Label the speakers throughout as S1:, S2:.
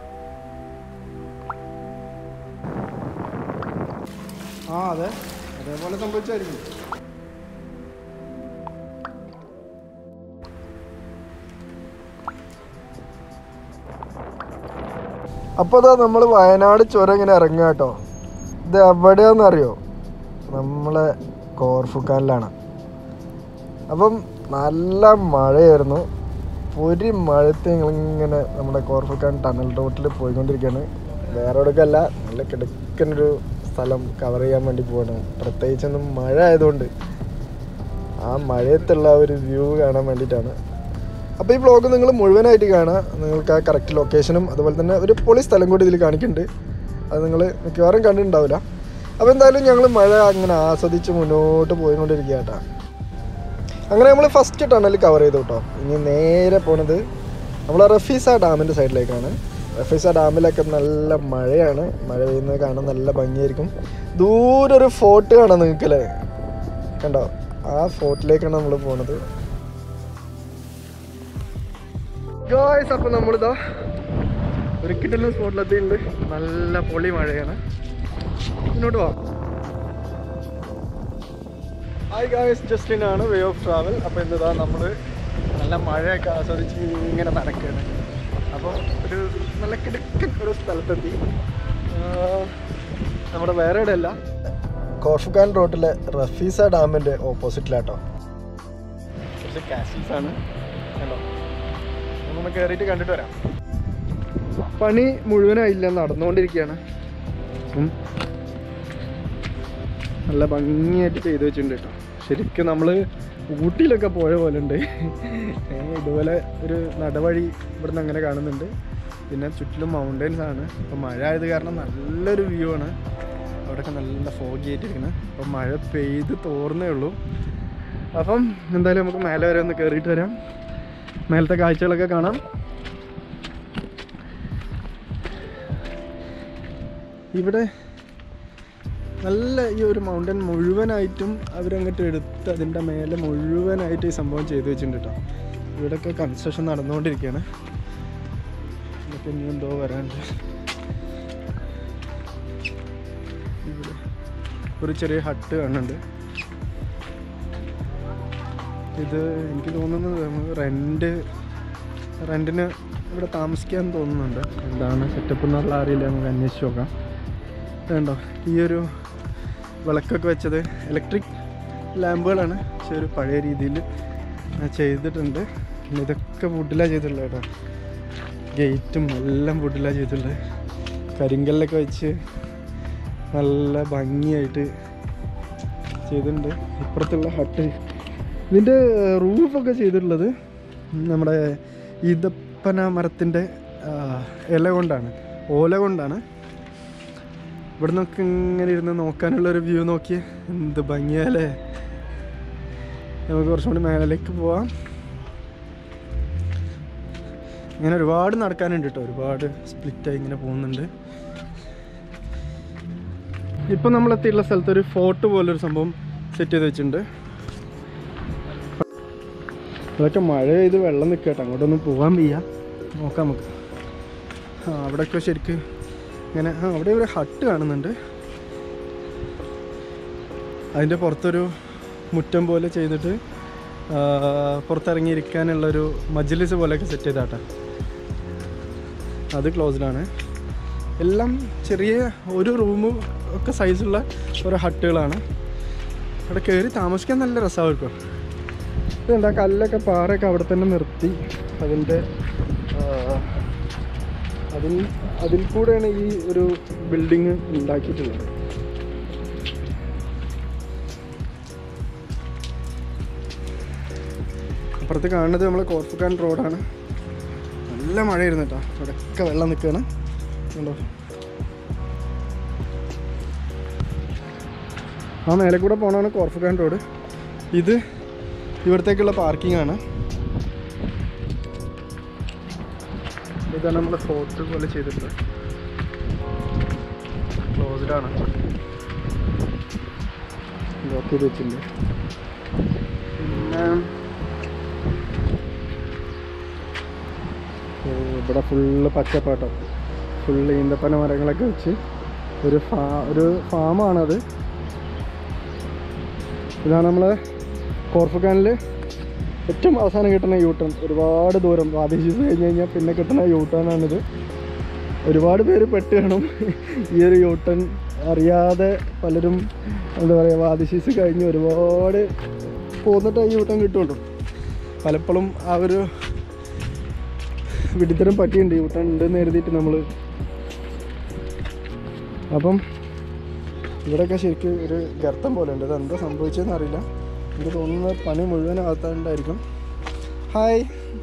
S1: ആ അതെ അതേപോലെ സംഭവിച്ചായിരിക്കും അപ്പോൾ അതാ നമ്മൾ വയനാട് ചുരം ഇങ്ങനെ ഇറങ്ങുക കേട്ടോ ഇത് എവിടെയാണെന്ന് അറിയോ നമ്മളെ കോർഫുക്കാനിലാണ് അപ്പം നല്ല മഴയായിരുന്നു ഒരു മഴത്ത് ഞങ്ങളിങ്ങനെ നമ്മുടെ കോർഫുക്കാൻ ടണൽ റോട്ടിൽ പോയിക്കൊണ്ടിരിക്കുകയാണ് വേറെ എവിടേക്കല്ല നല്ല കിടക്കുന്നൊരു സ്ഥലം കവർ ചെയ്യാൻ വേണ്ടി പോകണം പ്രത്യേകിച്ചൊന്നും മഴ ആയതുകൊണ്ട് ആ മഴയത്തുള്ള ആ ഒരു വ്യൂ കാണാൻ വേണ്ടിയിട്ടാണ് അപ്പോൾ ഈ വ്ളോഗ് നിങ്ങൾ മുഴുവനായിട്ട് കാണാം നിങ്ങൾക്ക് ആ കറക്റ്റ് ലൊക്കേഷനും അതുപോലെ തന്നെ ഒരു പൊളി സ്ഥലം കൂടി ഇതിൽ കാണിക്കുന്നുണ്ട് അത് നിങ്ങൾ മിക്കവാറും കണ്ടിട്ടുണ്ടാവില്ല അപ്പോൾ എന്തായാലും ഞങ്ങൾ മഴ അങ്ങനെ ആസ്വദിച്ച് മുന്നോട്ട് പോയിക്കൊണ്ടിരിക്കുക കേട്ടോ അങ്ങനെ നമ്മൾ ഫസ്റ്റ് ടണൽ കവർ ചെയ്തു കേട്ടോ ഇനി നേരെ പോണത് നമ്മൾ റഫീസ ഡാമിൻ്റെ സൈഡിലേക്കാണ് റഫീസ ഡാമിലൊക്കെ നല്ല മഴയാണ് മഴ പെയ്യുന്നത് കാണാൻ നല്ല ഭംഗിയായിരിക്കും ദൂരെ ഒരു ഫോർട്ട് കാണാം നിങ്ങൾക്കല്ലേ കണ്ടോ ആ ഫോർട്ടിലേക്കാണ് നമ്മൾ പോണത് ഗായ്സ് അപ്പോൾ നമ്മളിതാ ഒരു കിട്ടുന്ന സ്പോട്ടിലെത്തിയിട്ടുണ്ട് നല്ല പൊളി മഴയാണ് മുന്നോട്ട് പോവാം ഹായ് ഗായ്സ് ജസ്റ്റിൻ ആണ് വേ ഓഫ് ട്രാവൽ അപ്പോൾ എന്താ നമ്മൾ നല്ല മഴയൊക്കെ ആസ്വദിച്ച് ഇങ്ങനെ നടക്കുകയാണ് അപ്പോൾ ഒരു നല്ല കിടക്കൻ ഒരു സ്ഥലത്തെത്തി ആഹ് നമ്മുടെ വേറെ ഇടയല്ല കോർഫുഖാൻ റോഡിലെ റഫീസ ഡാമിൻ്റെ ഓപ്പോസിറ്റിലാട്ടോ കുറച്ച് കാസിൽസ് ആണ് കണ്ടോ നമുക്കൊന്ന് കയറിയിട്ട് കണ്ടിട്ട് വരാം പണി മുഴുവനായില്ല നടന്നുകൊണ്ടിരിക്കുകയാണ് ഉം. നല്ല നല്ല ഭംഗിയായിട്ട് ചെയ്ത് വെച്ചിട്ടുണ്ട് കേട്ടോ ശരിക്കും നമ്മൾ ഊട്ടിയിലൊക്കെ പോയ പോലെ ഉണ്ട് ഏ, ഇതുപോലെ ഒരു നടവഴി ഇവിടുന്ന് അങ്ങനെ കാണുന്നുണ്ട് പിന്നെ ചുറ്റിലും മൗണ്ടൻസ് ആണ് അപ്പോൾ മഴ ആയത് കാരണം നല്ലൊരു വ്യൂ ആണ് അവിടെയൊക്കെ നല്ല ഫോഗി ആയിട്ടിരിക്കുന്നത് അപ്പം മഴ പെയ്ത് തോർന്നേ ഉള്ളൂ അപ്പം എന്തായാലും നമുക്ക് മേലെ വരെ ഒന്ന് കയറിയിട്ട് വരാം മേലത്തെ കാഴ്ചകളൊക്കെ കാണാം ഇവിടെ നല്ല ഈ ഒരു മൗണ്ടൻ മുഴുവനായിട്ടും അവരങ്ങോട്ട് എടുത്ത് അതിൻ്റെ മേലെ മുഴുവനായിട്ട് ഈ സംഭവം ചെയ്തു വെച്ചിട്ടുണ്ട് കേട്ടോ ഇവിടെയൊക്കെ കൺസ്ട്രക്ഷൻ നടന്നുകൊണ്ടിരിക്കുകയാണ് ഇതൊക്കെ ഇനി എന്തോ വരാനുണ്ട് ഇവിടെ ഒരു ചെറിയ ഹട്ട് കാണുന്നുണ്ട് ഇത് എനിക്ക് തോന്നുന്നത് റെൻറ്റ് റെൻറ്റിന് ഇവിടെ താമസിക്കാൻ തോന്നുന്നുണ്ട് എന്താണ് സെറ്റപ്പ് എന്നുള്ള അറിയില്ല നമുക്ക് അന്വേഷിച്ച് നോക്കാം വേണ്ടോ ഈ ഒരു വിളക്കൊക്കെ വെച്ചത് ഇലക്ട്രിക് ലാമ്പുകളാണ് പക്ഷെ ഒരു പഴയ രീതിയിൽ ചെയ്തിട്ടുണ്ട് പിന്നെ ഇതൊക്കെ വുഡിലാണ് ചെയ്തിട്ടുള്ളത് കേട്ടോ ഗേറ്റും എല്ലാം വുഡിലാണ് ചെയ്തിട്ടുള്ളത് കരിങ്കല്ലൊക്കെ വെച്ച് നല്ല ഭംഗിയായിട്ട് ചെയ്തിട്ടുണ്ട് ഇപ്പുറത്തുള്ള ഹട്ട് ഇതിൻ്റെ റൂഫൊക്കെ ചെയ്തിട്ടുള്ളത് നമ്മുടെ ഈന്തപ്പന മരത്തിൻ്റെ ആ, ഇല കൊണ്ടാണ് ഓല കൊണ്ടാണ് ഇവിടെ നിന്നൊക്കെ ഇങ്ങനെ ഇരുന്ന് നോക്കാനുള്ള ഒരു വ്യൂ നോക്കി എന്ത് ഭംഗിയല്ലേ നമുക്ക് കുറച്ചും കൂടി മേലേക്ക് പോവാം ഇങ്ങനെ ഒരുപാട് നടക്കാനുണ്ട് കേട്ടോ ഒരുപാട് സ്പ്ലിറ്റായി ഇങ്ങനെ പോകുന്നുണ്ട് ഇപ്പം നമ്മളെത്തിയുള്ള സ്ഥലത്ത് ഒരു ഫോർട്ട് പോലൊരു സംഭവം സെറ്റ് ചെയ്ത് വെച്ചിട്ടുണ്ട് അതൊക്കെ മഴ പെയ്ത് വെള്ളം നിൽക്കട്ടെ അങ്ങോട്ടൊന്നും പോകാൻ വയ്യ നോക്കാം നമുക്ക് ആ അവിടെയൊക്കെ ശരിക്ക് ഇങ്ങനെ ആ അവിടെ ഒരു ഹട്ട് കാണുന്നുണ്ട് അതിൻ്റെ പുറത്തൊരു മുറ്റം പോലെ ചെയ്തിട്ട് ആ, പുറത്തിറങ്ങിയിരിക്കാനുള്ളൊരു മജ്ലിസ് പോലെയൊക്കെ സെറ്റ് ചെയ്താട്ടാ അത് ക്ലോസ്ഡാണ് എല്ലാം ചെറിയ ഒരു റൂമും ഒക്കെ സൈസുള്ള ഓരോ ഹട്ടുകളാണ് അവിടെ കയറി താമസിക്കാൻ നല്ല രസമായിരിക്കും ഇതെന്താ കല്ലൊക്കെ പാറയൊക്കെ അവിടെ തന്നെ നിർത്തി അതിൻ്റെ ആ, അതിൽ അതിൽ കൂടെയാണ് ഈ ഒരു ബിൽഡിങ് ഉണ്ടാക്കിയിട്ടുള്ളത് അപ്പുറത്ത് കാണുന്നത് നമ്മൾ കോർപ്പുക്കാൻ റോഡാണ് നല്ല മഴയായിരുന്നു കേട്ടോ അവിടെയൊക്കെ വെള്ളം നിൽക്കുകയാണ് കണ്ടോ ആ മേലെ കൂടെ പോകണമാണ് കോർഫുക്കാൻ റോഡ് ഇത് ഇവിടത്തേക്കുള്ള പാർക്കിംഗ് ആണ് ഇതാണ് നമ്മൾ ഫോർട്ട് പോലെ ചെയ്തിട്ടുള്ളത് ക്ലോസ്ഡ് ആണ് ലോക്ക് ചെയ്ത് വെച്ചിട്ടുണ്ട് പിന്നെ ഓ, ഇവിടെ ഫുള്ള് പച്ചപ്പാട്ടോ ഫുള്ള് ഈന്തപ്പന മരങ്ങളൊക്കെ വെച്ച് ഒരു ഫാ ഒരു ഫാമാണത് ഇതാണ് നമ്മളെ കോർഫുഖാനിൽ ഏറ്റവും അവസാനം കിട്ടുന്ന യൂ ടേൺ ഒരുപാട് ദൂരം വാദിശീസ് കഴിഞ്ഞ് കഴിഞ്ഞാൽ പിന്നെ കിട്ടുന്ന യൂ ടേൺ ആണിത് ഒരുപാട് പേര് പെട്ട് കാണും ഈ ഒരു യൂ ടേൺ അറിയാതെ പലരും എന്താ പറയുക വാദിശീസ് കഴിഞ്ഞ് ഒരുപാട് പോന്നിട്ട് യൂ ടേൺ കിട്ടുള്ളൂ പലപ്പോഴും ആ ഒരു വിഡിത്തരം പറ്റിയുണ്ട് യൂ ടേൺ ഉണ്ടെന്ന് കരുതിയിട്ട് നമ്മൾ അപ്പം ഇവിടെയൊക്കെ ശരിക്കും ഒരു ഗർത്തം പോലെ ഉണ്ട് ഇത് എന്താ സംഭവിച്ചതെന്ന് അറിയില്ല എനിക്ക് തോന്നുന്നത് പണി മുഴുവൻ അകത്താണ്ടായിരിക്കും ഹായ്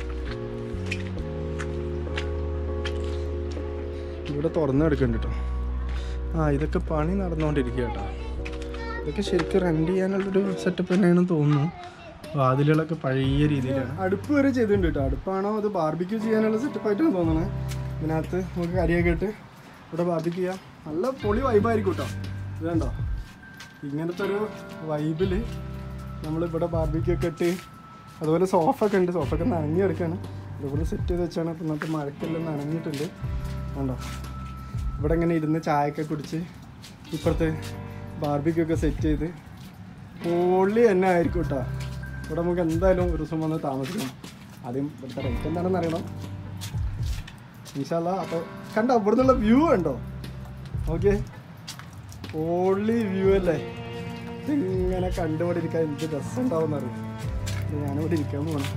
S1: ഇവിടെ തുറന്നു എടുക്കുന്നുണ്ട് കേട്ടോ ആ ഇതൊക്കെ പണി നടന്നുകൊണ്ടിരിക്കുക കേട്ടോ ഇതൊക്കെ ശരിക്കും റെൻറ്റ് ചെയ്യാനുള്ളൊരു സെറ്റപ്പ് തന്നെയാണെന്ന് തോന്നുന്നു വാതിലുകളൊക്കെ പഴയ രീതിയിലാണ് അടുപ്പ് വരെ ചെയ്തിട്ടുണ്ട് കേട്ടോ അടുപ്പാണോ അത് ബാർബിക്യൂ ചെയ്യാനുള്ള സെറ്റപ്പ് ആയിട്ടാണ് തോന്നുന്നത് ഇതിനകത്ത് നമുക്ക് കരിയൊക്കെ ഇട്ട് ഇവിടെ ബാർബിക്യൂ ചെയ്യാം നല്ല പൊളി വൈബായിരിക്കും കേട്ടോ ഇത് കണ്ടോ ഇങ്ങനത്തെ ഒരു വൈബിൽ നമ്മളിവിടെ ബാർബിക്യൂ ഒക്കെ ഇട്ട് അതുപോലെ സോഫ ഒക്കെ ഉണ്ട് സോഫ ഒക്കെ നനഞ്ഞു കിടക്കുകയാണ് ഇതുപോലെ സെറ്റ് ചെയ്ത് വെച്ചാണ് ഇപ്പം ഇന്നത്തെ മഴക്കെല്ലാം നനഞ്ഞിട്ടുണ്ട് കണ്ടോ ഇവിടെ ഇങ്ങനെ ഇരുന്ന് ചായയൊക്കെ കുടിച്ച് ഇപ്പുറത്ത് ബാർബിക്യൂ ഒക്കെ സെറ്റ് ചെയ്ത് പൊള്ളി തന്നെ ആയിരിക്കും കേട്ടോ ഇവിടെ നമുക്ക് എന്തായാലും ഒരു ദിവസം വന്ന് താമസിക്കണം ആദ്യം ഇവിടുത്തെ റേറ്റ് എന്താണെന്ന് അറിയണം ഇൻഷാല്ല അപ്പോൾ കണ്ടോ ഇവിടെ നിന്നുള്ള വ്യൂ ഉണ്ടോ ഓക്കെ ഓൺലി വ്യൂ അല്ലേ ഇങ്ങനെ കണ്ടുവിടെ ഇരിക്കാൻ എന്ത് രസം ഉണ്ടാവും അറിയാം ഞാനിവിടെ ഇരിക്കാൻ പോകണം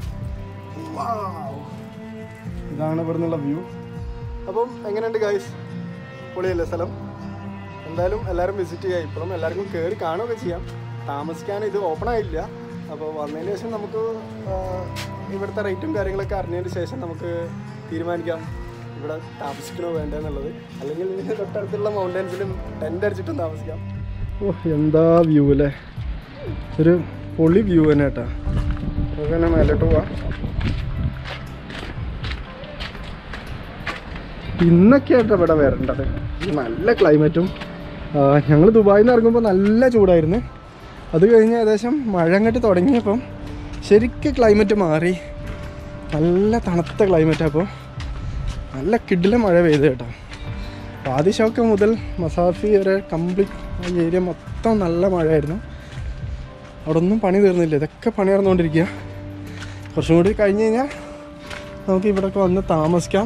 S1: ഇതാണ് ഇവിടെ നിന്നുള്ള വ്യൂ അപ്പം എങ്ങനെയുണ്ട് ഗൈസ് പൊളിയല്ലേ സ്ഥലം എന്തായാലും എല്ലാവരും വിസിറ്റ് ചെയ്യുക ഇപ്പോഴും എല്ലാവർക്കും കയറി കാണുകയൊക്കെ ചെയ്യാം താമസിക്കാൻ ഇത് ഓപ്പൺ ആയില്ല അപ്പോൾ വന്നതിന് ശേഷം നമുക്ക് ആ, ഇവിടുത്തെ റേറ്റും കാര്യങ്ങളൊക്കെ അറിഞ്ഞതിന് ശേഷം നമുക്ക് തീരുമാനിക്കാം ഇവിടെ താമസിക്കണോ വേണ്ടെന്നുള്ളത് അല്ലെങ്കിൽ ഇതിൻ്റെ തൊട്ടടുത്തുള്ള മൗണ്ടൻസിലും ടെൻ്റ് അടിച്ചിട്ടും താമസിക്കാം ഓ എന്താ വ്യൂ അല്ലേ ഒരു പൊളി വ്യൂ തന്നെ കേട്ടാ നമുക്ക് തന്നെ മേലോട്ട് പോവാം ഇന്നൊക്കെ ആയിട്ട് ഇവിടെ വരേണ്ടത് നല്ല ക്ലൈമറ്റും ഞങ്ങൾ ദുബായിൽ നിന്ന് ഇറങ്ങുമ്പോൾ നല്ല ചൂടായിരുന്നു അത് കഴിഞ്ഞ് ഏകദേശം മഴ അങ്ങോട്ട് തുടങ്ങിയപ്പം ശരിക്കും ക്ലൈമറ്റ് മാറി നല്ല തണുത്ത ക്ലൈമറ്റാണ് അപ്പോൾ നല്ല കിഡിലെ മഴ പെയ്ത് കേട്ടോ പാതിഷോക്ക മുതൽ മസാഫി വരെ കംപ്ലീറ്റ് ഏരിയ മൊത്തം നല്ല മഴയായിരുന്നു അവിടെ ഒന്നും പണി തീർന്നില്ല ഇതൊക്കെ പണി നടന്നുകൊണ്ടിരിക്കുക കുറച്ചും കൂടി കഴിഞ്ഞ് കഴിഞ്ഞാൽ നമുക്ക് ഇവിടെയൊക്കെ വന്ന് താമസിക്കാം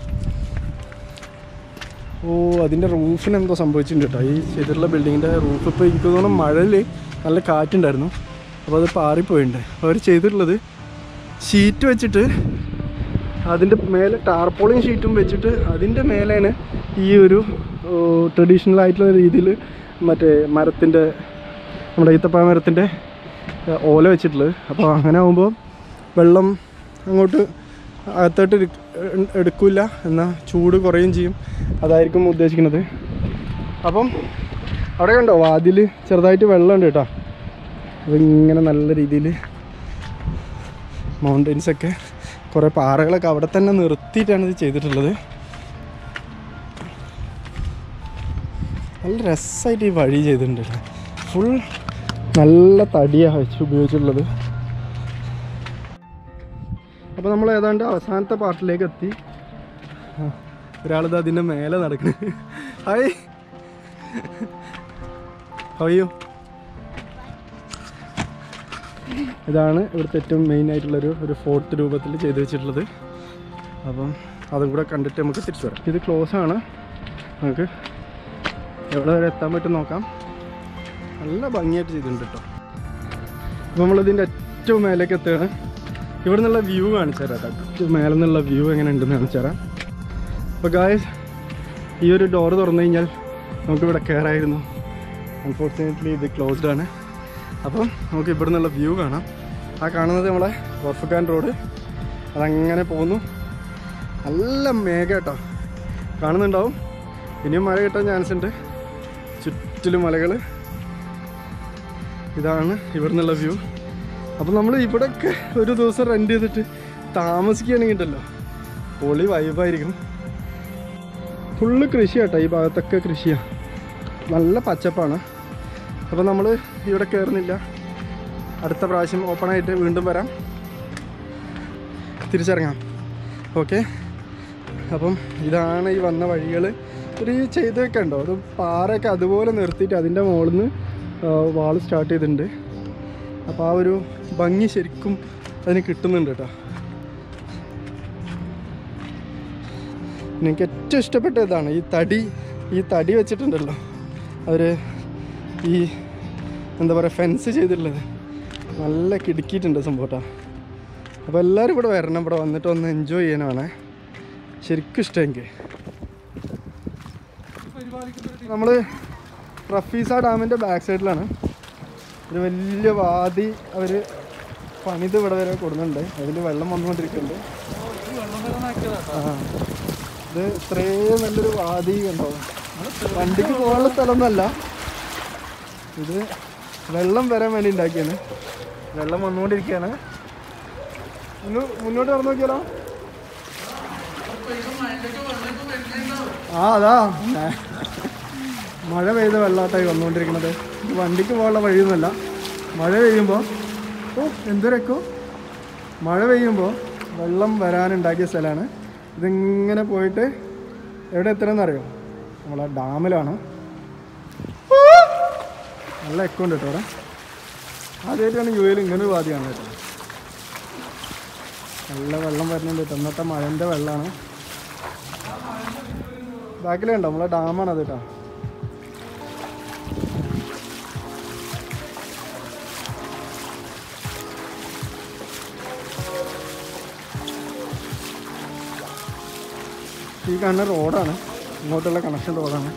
S1: ഓ അതിൻ്റെ റൂഫിന് എന്തോ സംഭവിച്ചിട്ടുണ്ട് കേട്ടോ ഈ ചെയ്തിട്ടുള്ള ബിൽഡിങ്ങിൻ്റെ റൂഫ് ഇപ്പോൾ എനിക്ക് തോന്നുന്നു മഴയിൽ നല്ല കാറ്റുണ്ടായിരുന്നു അപ്പോൾ അത് പാറിപ്പോയിട്ടുണ്ട് അപ്പോൾ അവർ ചെയ്തിട്ടുള്ളത് ഷീറ്റ് വെച്ചിട്ട് അതിൻ്റെ മേലെ ടാർപോളിങ് ഷീറ്റും വെച്ചിട്ട് അതിൻ്റെ മേലെയാണ് ഈ ഒരു ട്രഡീഷണൽ ആയിട്ടുള്ള രീതിയിൽ മറ്റേ മരത്തിൻ്റെ നമ്മുടെ ഈത്തപ്പഴ മരത്തിൻ്റെ ഏഹ്, ഓല വെച്ചിട്ടുള്ളത് അപ്പോൾ അങ്ങനെ ആകുമ്പോൾ വെള്ളം അങ്ങോട്ട് അകത്തോട്ട് എടുക്ക- എടുക്കില്ല എന്നാൽ ചൂട് കുറയും ചെയ്യും അതായിരിക്കും ഉദ്ദേശിക്കുന്നത് അപ്പം അവിടെ കണ്ടോ വാതിൽ ചെറുതായിട്ട് വെള്ളമുണ്ട് കേട്ടോ അതിങ്ങനെ നല്ല രീതിയിൽ മൗണ്ടൻസൊക്കെ കുറേ പാറകളൊക്കെ അവിടെ തന്നെ നിർത്തിയിട്ടാണ് ഇത് ചെയ്തിട്ടുള്ളത് നല്ല രസമായിട്ട് ഈ വഴി ചെയ്തിട്ടുണ്ട് ഫുൾ നല്ല തടിയാണ് വെച്ച് ഉപയോഗിച്ചിട്ടുള്ളത് അപ്പോൾ നമ്മൾ ഏതാണ്ട് അവസാനത്തെ പാർട്ടിലേക്ക് എത്തി ആ, ഒരാളിത് അതിൻ്റെ മേലെ നടക്കണേ ഹായ് ഹയ്യോ ഇതാണ് ഇവിടുത്തെ ഏറ്റവും മെയിൻ ആയിട്ടുള്ളൊരു ഒരു ഫോർട്ട് രൂപത്തിൽ ചെയ്ത് വെച്ചിട്ടുള്ളത് അപ്പം അതും കൂടെ കണ്ടിട്ട് നമുക്ക് തിരിച്ചു വരാം ഇത് ക്ലോസ് ആണ് നമുക്ക് എവിടെ വരെ എത്താൻ പറ്റും നോക്കാം നല്ല ഭംഗിയായിട്ട് ചെയ്തിട്ടുണ്ട് കേട്ടോ അപ്പോൾ നമ്മളിതിൻ്റെ ഏറ്റവും മേലേക്ക് എത്തുകയാണ് ഇവിടെ നിന്നുള്ള വ്യൂ കാണിച്ചു തരാം കേട്ടോ ഏറ്റവും മേലെ നിന്നുള്ള വ്യൂ എങ്ങനെ ഉണ്ടെന്ന് കാണിച്ചു തരാം അപ്പോൾ ഗായസ് ഈ ഒരു ഡോർ തുറന്നു കഴിഞ്ഞാൽ നമുക്കിവിടെ കയറായിരുന്നു അൺഫോർച്ചുനേറ്റ്ലി ഇത് ക്ലോസ്ഡ് ആണ് അപ്പം നമുക്ക് ഇവിടെ നിന്നുള്ള വ്യൂ കാണാം ആ കാണുന്നത് നമ്മളെ ഓർഫക്കാൻ റോഡ് അതങ്ങനെ പോകുന്നു നല്ല മേഘ കേട്ടോ കാണുന്നുണ്ടാവും ഇനിയും മഴ കിട്ടാൻ ചാൻസ് ഉണ്ട് ചുറ്റിലും മലകൾ ഇതാണ് ഇവിടെ നിന്നുള്ള വ്യൂ അപ്പം നമ്മൾ ഇവിടെയൊക്കെ ഒരു ദിവസം റെൻറ്റ് ചെയ്തിട്ട് താമസിക്കുകയാണെങ്കിൽ ഉണ്ടല്ലോ പൊളി വൈബായിരിക്കും ഫുള്ള് കൃഷി കേട്ടോ ഈ ഭാഗത്തൊക്കെ കൃഷിയാണ് നല്ല പച്ചപ്പാണ് അപ്പോൾ നമ്മൾ ഇവിടെ കയറുന്നില്ല അടുത്ത പ്രാവശ്യം ഓപ്പണായിട്ട് വീണ്ടും വരാം തിരിച്ചിറങ്ങാം ഓക്കെ
S2: അപ്പം ഇതാണ് ഈ വന്ന വഴികൾ ഒരു ഈ ചെയ്തൊക്കെ ഉണ്ടോ അത് പാറയൊക്കെ അതുപോലെ നിർത്തിയിട്ട് അതിൻ്റെ മുകളിൽ നിന്ന് വാൾ സ്റ്റാർട്ട് ചെയ്തിട്ടുണ്ട് അപ്പോൾ ആ ഒരു ഭംഗി ശരിക്കും അതിന് കിട്ടുന്നുണ്ട് കേട്ടോ എനിക്ക് ഏറ്റവും ഇഷ്ടപ്പെട്ട ഇതാണ് ഈ തടി ഈ തടി വെച്ചിട്ടുണ്ടല്ലോ അവർ ഈ എന്താ പറയുക ഫെൻസ് ചെയ്തിട്ടുള്ളത് നല്ല കിടുക്കിയിട്ടുണ്ട് സംഭവം കേട്ടോ അപ്പോൾ എല്ലാവരും ഇവിടെ വരണം ഇവിടെ വന്നിട്ട് ഒന്ന് എൻജോയ് ചെയ്യാനാണ് ശരിക്കും ഇഷ്ടം എനിക്ക് നമ്മൾ റഫീസ ഡാമിൻ്റെ ബാക്ക് സൈഡിലാണ് ഒരു വലിയ വാതി അവർ പണിത് ഇവിടെ വരെ കൊടുക്കുന്നുണ്ട് അതിൽ വെള്ളം വന്നുകൊണ്ടിരിക്കുന്നുണ്ട് ആ ഇത് ഇത്രയും നല്ലൊരു വാതി കണ്ടോ വണ്ടിക്ക് പോകാനുള്ള സ്ഥലമൊന്നുമല്ല ഇത് വെള്ളം വരാൻ വേണ്ടി ഉണ്ടാക്കിയാണ് വെള്ളം വന്നുകൊണ്ടിരിക്കുകയാണ് ഒന്ന് മുന്നോട്ട് നടന്നു നോക്കിയാലോ ആ അതാ ഏ. മഴ പെയ്ത വെള്ളമായിട്ടായി വന്നുകൊണ്ടിരിക്കുന്നത് ഇത് വണ്ടിക്ക് പോകാനുള്ള വഴിയൊന്നുമല്ല മഴ പെയ്യുമ്പോൾ ഓ എന്തൊരക്കോ മഴ പെയ്യുമ്പോൾ വെള്ളം വരാനുണ്ടാക്കിയ സ്ഥലമാണ് ഇതിങ്ങനെ പോയിട്ട് എവിടെ എത്തണമെന്ന് അറിയോ നമ്മളെ ഡാമിലാണ് നല്ല എക്കോ ഉണ്ട് കേട്ടോ അവിടെ ആദ്യമായിട്ടാണ് യു എയിൽ ഇങ്ങനെ ഒരു വാദിയാണ് കേട്ടോ നല്ല വെള്ളം വരുന്നുണ്ട് കേട്ടോ ഇന്നത്തെ മഴൻ്റെ വെള്ളമാണ് ബാക്കിലുണ്ടോ നമ്മളെ ഡാമാണ് അത് കേട്ടോ ഈ കാണുന്ന റോഡാണ് ഇങ്ങോട്ടുള്ള കണക്ഷൻ റോഡാണ്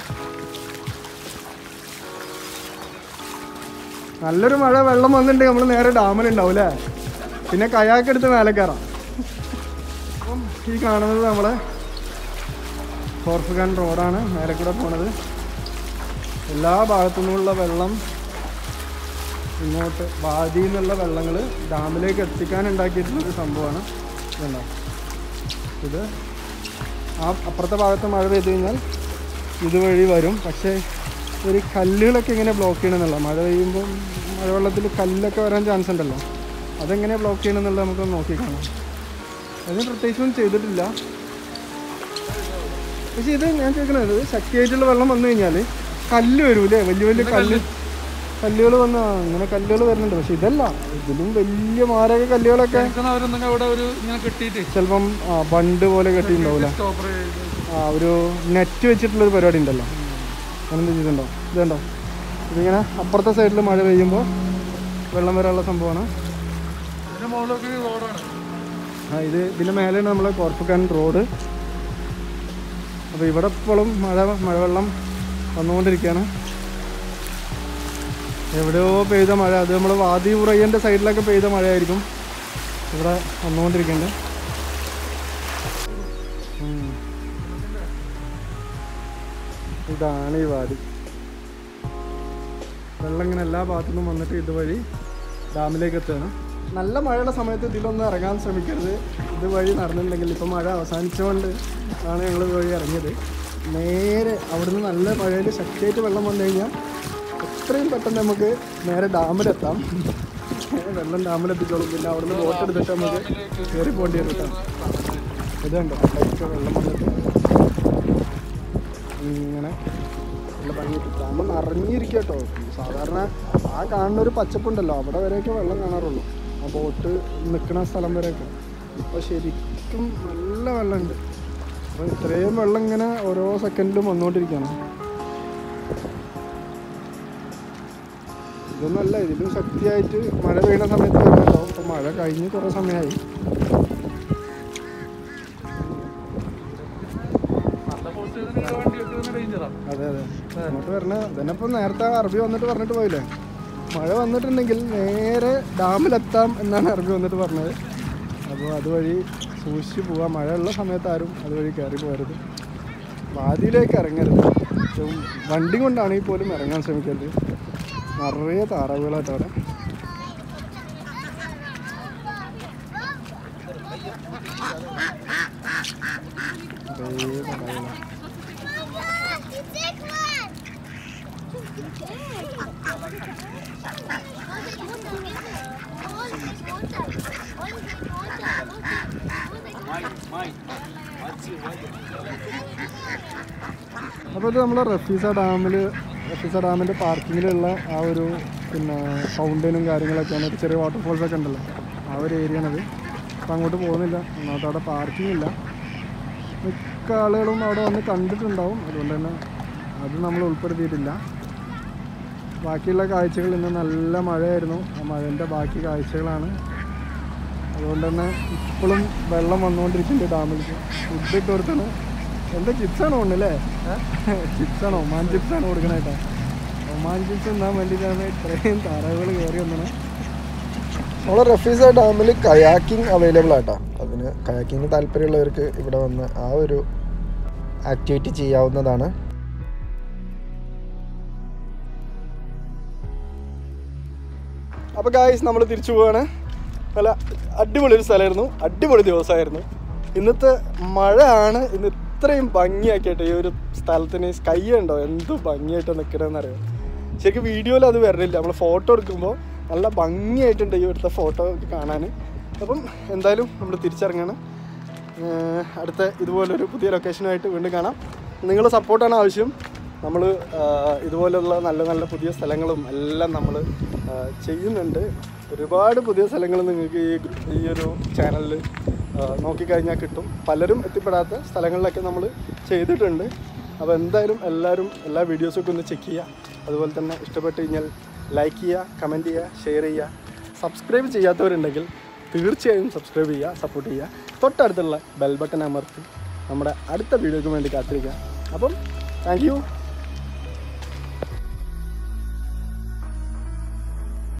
S2: നല്ലൊരു മഴ വെള്ളം വന്നിട്ടുണ്ടെങ്കിൽ നമ്മൾ നേരെ ഡാമിലുണ്ടാവും അല്ലേ പിന്നെ കയാക്ക് എടുത്ത് മേലെ കയറാം അപ്പം ഈ കാണുന്നത് നമ്മളെ ഫോർഫുഖാൻ റോഡാണ് മേലെ കൂടെ പോണത് എല്ലാ ഭാഗത്തു നിന്നുള്ള വെള്ളം ഇങ്ങോട്ട് വാദിയിൽ നിന്നുള്ള വെള്ളങ്ങൾ ഡാമിലേക്ക് എത്തിക്കാൻ ഉണ്ടാക്കിയിട്ടുള്ളൊരു സംഭവമാണ് ഇതുണ്ടോ ഇത് ആ അപ്പുറത്തെ ഭാഗത്ത് മഴ പെയ്ത് കഴിഞ്ഞാൽ ഇതുവഴി വരും പക്ഷേ ഒരു കല്ലുകളൊക്കെ ഇങ്ങനെ ബ്ലോക്ക് ചെയ്യണമെന്നുള്ള മഴ പെയ്യുമ്പോൾ മഴവെള്ളത്തിൽ കല്ലൊക്കെ വരാൻ ചാൻസ് ഉണ്ടല്ലോ അതെങ്ങനെ ബ്ലോക്ക് ചെയ്യണമെന്നുള്ളത് നമുക്ക് നോക്കി കാണാം അതിന് പ്രത്യേകിച്ചൊന്നും ചെയ്തിട്ടില്ല പക്ഷേ ഇത് ഞാൻ ചോദിക്കണത് ശക്തിയായിട്ടുള്ള വെള്ളം വന്നു കഴിഞ്ഞാൽ കല്ല് വരൂലേ വലിയ വലിയ കല്ല് കല്ലുകൾ വന്ന് ആ, ഇങ്ങനെ കല്ലുകൾ വരുന്നുണ്ട് പക്ഷെ ഇതല്ല ഇതിലും വലിയ മാരക കല്ലുകളൊക്കെ
S3: അവരുണ്ടെങ്കിൽ അവിടെ ഒരു ഇങ്ങനെ കെട്ടിയിട്ട്
S2: ചിലപ്പം ആ, ബണ്ട് പോലെ കെട്ടിയിട്ടുണ്ടാവില്ല
S3: സ്റ്റോപ്പർ
S2: ആ ഒരു നെറ്റ് വെച്ചിട്ടുള്ളൊരു പരിപാടി ഉണ്ടല്ലോ അങ്ങനെ ചെയ്തിട്ടുണ്ടോ ഇതുണ്ടോ ഇതിങ്ങനെ അപ്പുറത്തെ സൈഡിൽ മഴ പെയ്യുമ്പോൾ വെള്ളം വരാനുള്ള സംഭവമാണ്
S3: ഇതിന്റെ മുകളിലൊക്കെ ഈ റോഡാണ്
S2: ആ ഇത് ഇതിൻ്റെ മേലെയാണ് നമ്മളെ കോർപ്പക്കാൻ റോഡ് അപ്പോൾ ഇവിടെ ഇപ്പോഴും മഴ മഴവെള്ളം വന്നുകൊണ്ടിരിക്കുകയാണ് എവിടെയോ പെയ്ത മഴ അത് നമ്മൾ വാദി ഉറയ്യൻ്റെ സൈഡിലൊക്കെ പെയ്ത മഴയായിരിക്കും ഇവിടെ വന്നുകൊണ്ടിരിക്കുന്നുണ്ട് ഉം. ഇതാണ് ഈ വാദി വെള്ളം ഇങ്ങനെ എല്ലാ ഭാഗത്തു നിന്നും വന്നിട്ട് ഇതുവഴി ഡാമിലേക്ക് എത്തുകയാണ് നല്ല മഴയുള്ള സമയത്ത് ഇതിലൊന്നും ഇറങ്ങാൻ ശ്രമിക്കരുത് ഇതുവഴി നടന്നിട്ടുണ്ടെങ്കിൽ ഇപ്പം മഴ അവസാനിച്ചുകൊണ്ട് ആണ് ഞങ്ങൾ ഇതുവഴി ഇറങ്ങിയത് നേരെ അവിടുന്ന് നല്ല മഴയിൽ ശക്തിയായിട്ട് വെള്ളം വന്നു കഴിഞ്ഞാൽ എത്രയും പെട്ടെന്ന് നമുക്ക് നേരെ ഡാമിലെത്താം വെള്ളം ഡാമിലെത്തിക്കോളും പിന്നെ അവിടുന്ന് ബോട്ട് എടുത്തിട്ട് നമുക്ക് കയറി പോകേണ്ടി വരും കേട്ടോ ഇതുണ്ടോ ലൈറ്റ് വെള്ളം വന്നിട്ട് ഇങ്ങനെ നല്ല ഭംഗിയിട്ട് ഡാം നിറഞ്ഞിരിക്കുക കേട്ടോ സാധാരണ ആ കാണുന്ന ഒരു പച്ചപ്പുണ്ടല്ലോ അവിടെ വരെയൊക്കെ വെള്ളം കാണാറുള്ളൂ ആ ബോട്ട് നിൽക്കുന്ന സ്ഥലം വരെയൊക്കെ ഇപ്പോൾ ശരിക്കും നല്ല വെള്ളമുണ്ട് അപ്പോൾ ഇത്രയും വെള്ളം ഇങ്ങനെ ഓരോ സെക്കൻഡിലും വന്നുകൊണ്ടിരിക്കുകയാണ് ഇതൊന്നല്ല ഇതിലും ശക്തിയായിട്ട് മഴ പെയ്യുന്ന സമയത്ത് വരുന്നുണ്ടോ അപ്പോൾ മഴ കഴിഞ്ഞ് കുറേ സമയമായി
S3: നല്ല പോസ്റ്റ് വണ്ടി വെക്കുന്ന ഡേഞ്ചറാ
S2: അതെ അതെ അങ്ങോട്ട് വരണ ഇതിനിപ്പം നേരത്തെ അറബി വന്നിട്ട് പറഞ്ഞിട്ട് പോയില്ലേ മഴ വന്നിട്ടുണ്ടെങ്കിൽ നേരെ ഡാമിലെത്താം എന്നാണ് അറബി വന്നിട്ട് പറഞ്ഞത് അപ്പോൾ അതുവഴി സൂക്ഷിച്ച് പോവാം മഴയുള്ള സമയത്ത് ആരും അതുവഴി കയറി പോകരുത് വാതിയിലേക്ക് ഇറങ്ങരുത് ഏറ്റവും വണ്ടി കൊണ്ടാണെങ്കിൽ പോലും ഇറങ്ങാൻ ശ്രമിക്കരുത് നിറയെ താറാവുകളായിട്ട് അവിടെ നിറയെ താറാവുകളാണ് അപ്പോൾ ഇത് നമ്മൾ റഫീസ ഡാമിൽ റഫീസ ഡാമിൻ്റെ പാർക്കിങ്ങിലുള്ള ആ ഒരു പിന്നെ ഫൗണ്ടനും കാര്യങ്ങളൊക്കെയാണ് ഒരു ചെറിയ വാട്ടർഫോൾസ് ഒക്കെ ഉണ്ടല്ലോ ആ ഒരു ഏരിയ ആണത് അപ്പം അങ്ങോട്ട് പോകുന്നില്ല ഒന്നാമത്തെ അവിടെ പാർക്കിംഗ് ഇല്ല മിക്ക ആളുകളും അവിടെ വന്ന് കണ്ടിട്ടുണ്ടാവും അതുകൊണ്ട് തന്നെ അത് നമ്മൾ ഉൾപ്പെടുത്തിയിട്ടില്ല ബാക്കിയുള്ള കാഴ്ചകൾ ഇന്ന് നല്ല മഴയായിരുന്നു ആ മഴേൻ്റെ ബാക്കി കാഴ്ചകളാണ് അതുകൊണ്ട് തന്നെ ഇപ്പോഴും വെള്ളം വന്നുകൊണ്ടിരിക്കുന്നുണ്ട് ഡാമിലേക്ക് ഫുഡ് ഇട്ട് കൊടുത്താണ് എന്താ ചിപ്സാണോ ഉണ്ടല്ലേ ചിപ്സാണോ ഒമാൻ ചിപ്സാണ് കൊടുക്കണേട്ടാ ഒമാൻ ചിപ്സ് തിന്നാൻ വേണ്ടിയിട്ടാണ് ഇത്രയും താറാവുകൾ കയറി വന്നത്
S1: നമ്മളെ റഫീസ ഡാമിൽ കയാക്കിംഗ് അവൈലബിൾ ആട്ടോ അതിന് കയാക്കിങ്ങിന് താല്പര്യമുള്ളവർക്ക് ഇവിടെ വന്ന് ആ ഒരു ആക്ടിവിറ്റി ചെയ്യാവുന്നതാണ്
S2: അപ്പോൾ ഗായ്സ് നമ്മൾ തിരിച്ചു പോവാണ് നല്ല അടിപൊളി ഒരു സ്ഥലമായിരുന്നു അടിപൊളി ദിവസമായിരുന്നു ഇന്നത്തെ മഴയാണ് ഇന്ന് ഇത്രയും ഭംഗിയാക്കിയിട്ട് ഈ ഒരു സ്ഥലത്തിന് സ്കൈ ഉണ്ടോ എന്ത് ഭംഗിയായിട്ട് നിൽക്കണമെന്ന് അറിയാം ശരിക്കും വീഡിയോയിൽ അത് വരണില്ല നമ്മൾ ഫോട്ടോ എടുക്കുമ്പോൾ നല്ല ഭംഗിയായിട്ടുണ്ട് ഈ ഇവിടുത്തെ ഫോട്ടോ ഒക്കെ കാണാൻ അപ്പം എന്തായാലും നമ്മൾ തിരിച്ചിറങ്ങാണ് ഏഹ് അടുത്ത ഇതുപോലൊരു പുതിയ ലൊക്കേഷനുമായിട്ട് വീണ്ടും കാണാം നിങ്ങളുടെ സപ്പോർട്ടാണ് ആവശ്യം നമ്മൾ ഇതുപോലുള്ള നല്ല നല്ല പുതിയ സ്ഥലങ്ങളും എല്ലാം നമ്മൾ ചെയ്യുന്നുണ്ട് ഒരുപാട് പുതിയ സ്ഥലങ്ങൾ നിങ്ങൾക്ക് ഈ ഗ്രൂ- ഈ ഒരു ചാനലിൽ നോക്കിക്കഴിഞ്ഞാൽ കിട്ടും പലരും എത്തിപ്പെടാത്ത സ്ഥലങ്ങളിലൊക്കെ നമ്മൾ ചെയ്തിട്ടുണ്ട് അപ്പോൾ എന്തായാലും എല്ലാവരും എല്ലാ വീഡിയോസൊക്കെ ഒന്ന് ചെക്ക് ചെയ്യുക അതുപോലെ തന്നെ ഇഷ്ടപ്പെട്ട് കഴിഞ്ഞാൽ ലൈക്ക് ചെയ്യുക കമൻറ്റ് ചെയ്യുക ഷെയർ ചെയ്യുക സബ്സ്ക്രൈബ് ചെയ്യാത്തവരുണ്ടെങ്കിൽ തീർച്ചയായും സബ്സ്ക്രൈബ് ചെയ്യുക സപ്പോർട്ട് ചെയ്യുക തൊട്ടടുത്തുള്ള ബെൽ ബട്ടൺ അമർത്തി നമ്മുടെ അടുത്ത വീഡിയോയ്ക്ക് വേണ്ടി കാത്തിരിക്കുക അപ്പം താങ്ക് യു